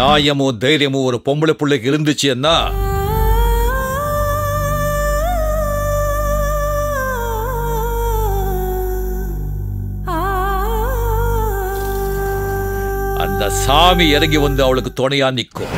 நியாயமும் தைரியமும் ஒரு பொம்பளை பிள்ளைக்கு இருந்துச்சுன்னா அந்த சாமி இறங்கி வந்து அவளுக்கு துணையா நிற்கும்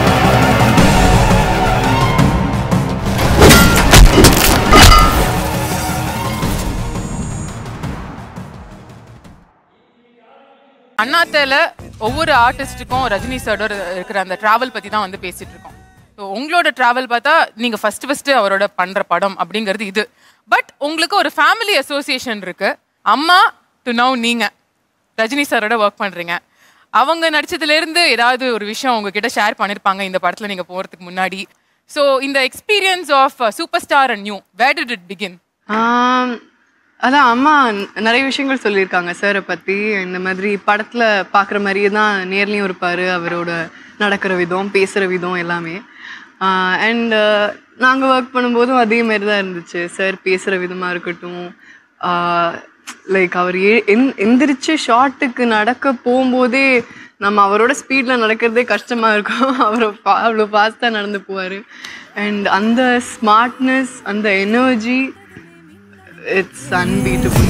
அண்ணாத்தேல ஒவ்வொரு ஆர்டிஸ்ட்டுக்கும் ரஜினி சாரோட இருக்கிற அந்த டிராவல் பத்தி தான் வந்து பேசிட்டு இருக்கோம் ஸோ உங்களோட டிராவல் பார்த்தா நீங்க ஃபர்ஸ்ட் ஃபர்ஸ்ட் அவரோட பண்ற படம் அப்படிங்கிறது இது பட் உங்களுக்கு ஒரு ஃபேமிலி அசோசியேஷன் இருக்கு அம்மா டு நவ் நீங்க ரஜினி சாரோட ஒர்க் பண்றீங்க அவங்க நடிச்சதுல இருந்து ஏதாவது ஒரு விஷயம் உங்ககிட்ட ஷேர் பண்ணிருப்பாங்க இந்த படத்துல நீங்க போறதுக்கு முன்னாடி ஸோ இந்த experience of super star and new where did it begin ஆம், அதான் அம்மா ந- நிறைய விஷயங்கள் சொல்லியிருக்காங்க சாரை பற்றி இந்த மாதிரி படத்தில் பார்க்குற மாதிரியே தான் நேர்லேயும் இருப்பார் அவரோட நடக்கிற விதம் பேசுகிற விதம் எல்லாமே அண்ட் நாங்கள் ஒர்க் பண்ணும்போதும் அதே மாதிரி தான் இருந்துச்சு சார் பேசுகிற விதமாக இருக்கட்டும் லைக் அவர் ஏ- எந்- எந்திரிச்சு ஷார்ட்டுக்கு நடக்க போகும்போதே நம்ம அவரோட ஸ்பீடில் நடக்கிறதே கஷ்டமாக இருக்கும் அவர் அவ்வளோ ஃபாஸ்ட்டாக நடந்து போவார் அண்ட் அந்த ஸ்மார்ட்னஸ் அந்த எனர்ஜி இட்ஸ் அன்பீட்டபிள்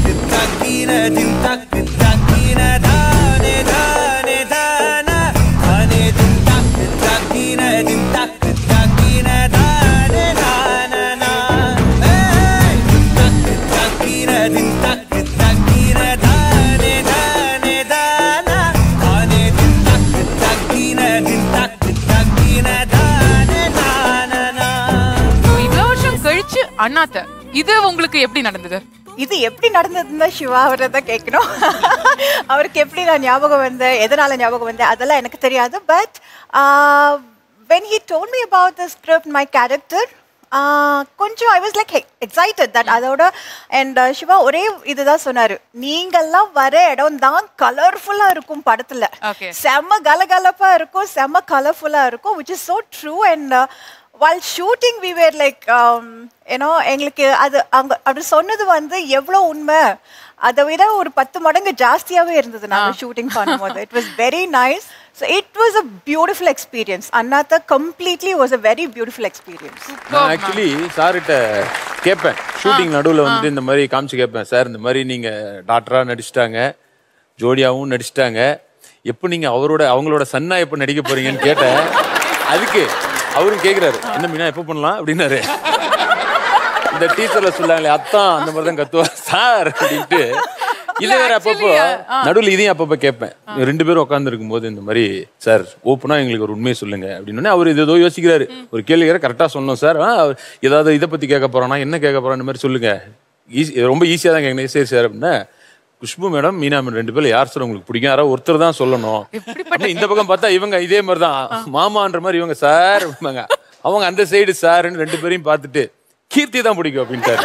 இவ்வளவு வருஷம் கழிச்சு அண்ணாத்த இது உங்களுக்கு எப்படி நடந்தது இது எப்படி நடந்ததுன்னு சிவா அவரை தான் கேட்கணும் அவருக்கு எப்படி நான் ஞாபகம் வந்தேன் எதனால ஞாபகம் வந்தேன் அதெல்லாம் எனக்கு தெரியாது but when he told me about the script my character கொஞ்சம் I was like excited that அதோட அண்ட் சிவா ஒரே இதுதான் சொன்னாரு நீங்கெல்லாம் வர இடம் தான் கலர்ஃபுல்லா இருக்கும் படத்துல Okay. செம்ம கலகலப்பா இருக்கும் செம்ம கலர்ஃபுல்லா இருக்கும் which is so true and uh, while shooting we were like um, you know எங்களுக்கு அது அங்க அப்படி சொன்னது வந்து எவ்வளோ உண்மை அதை விட ஒரு பத்து மடங்கு ஜாஸ்தியாவே இருந்தது நாங்க ஷூட்டிங் பண்ணும்போது it was very nice so it was a beautiful experience Annaatthe completely was a very beautiful experience நான் ஆக்சுவலி சார்கிட்ட கேட்பேன் ஷூட்டிங் நடுவில் வந்துட்டு இந்த மாதிரி காமிச்சு கேட்பேன் சார் இந்த மாதிரி நீங்க டாக்டரா நடிச்சிட்டாங்க ஜோடியாவும் நடிச்சிட்டாங்க எப்போ நீங்க அவரோட அவங்களோட சன்னா எப்போ நடிக்க போறீங்கன்னு கேட்டேன் அதுக்கு அவரும் கேக்குறாரு என்ன மீனா எப்போ பண்ணலாம் அப்படின்னாரு இந்த டீச்சர்ல சொல்லாங்களே அத்தான் அந்த மாதிரி தான் கத்துவார் சார் அப்படின்ட்டு இது வேற அப்பப்போ நடுவில் இதையும் அப்பப்போ கேட்பேன் ரெண்டு பேரும் உட்கார்ந்து இருக்கும்போது இந்த மாதிரி சார் ஓப்பனா எங்களுக்கு ஒரு உண்மையை சொல்லுங்க அப்படின்னு அவர் இது ஏதோ யோசிக்கிறாரு ஒரு கேள்வி கரெக்டாக சொன்னோம் சார் ஆ, அவர் ஏதாவது இதை பத்தி கேட்க போறானா என்ன கேட்க போறான் இந்த மாதிரி சொல்லுங்க ஈஸி ரொம்ப ஈஸியாக தான் கேட்கணும் சரி சார் அப்படின்னா குஷ்பு மேடம் மீனா மேடம் ரெண்டு பேரும் யார் சார் உங்களுக்கு பிடிக்கும் யாராவது ஒருத்தர் தான் சொல்லணும் அப்படின்னா இந்த பக்கம் பார்த்தா இவங்க இதே மாதிரி தான் மாமான்ற மாதிரி இவங்க சார் அப்படிம்பாங்க. அவங்க அந்த சைடு சார்ன்னு ரெண்டு பேரையும் பார்த்துட்டு கீர்த்தி தான் பிடிக்கும் அப்படின்ட்டாரு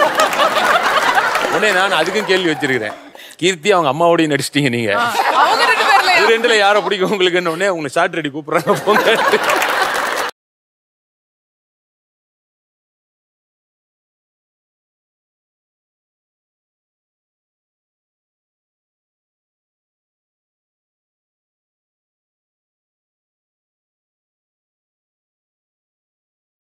உடனே நான் அதுக்கும் கேள்வி வச்சிருக்கிறேன் கீர்த்தி அவங்க அம்மாவோடய நடிச்சிட்டீங்க நீங்க அவங்க ரெண்டு பேர்ல இது ரெண்டுல யாரை பிடிக்கும் உங்களுக்கு உடனே உங்களை ஷார்ட் ரெடி கூப்பிடுறாங்க போங்க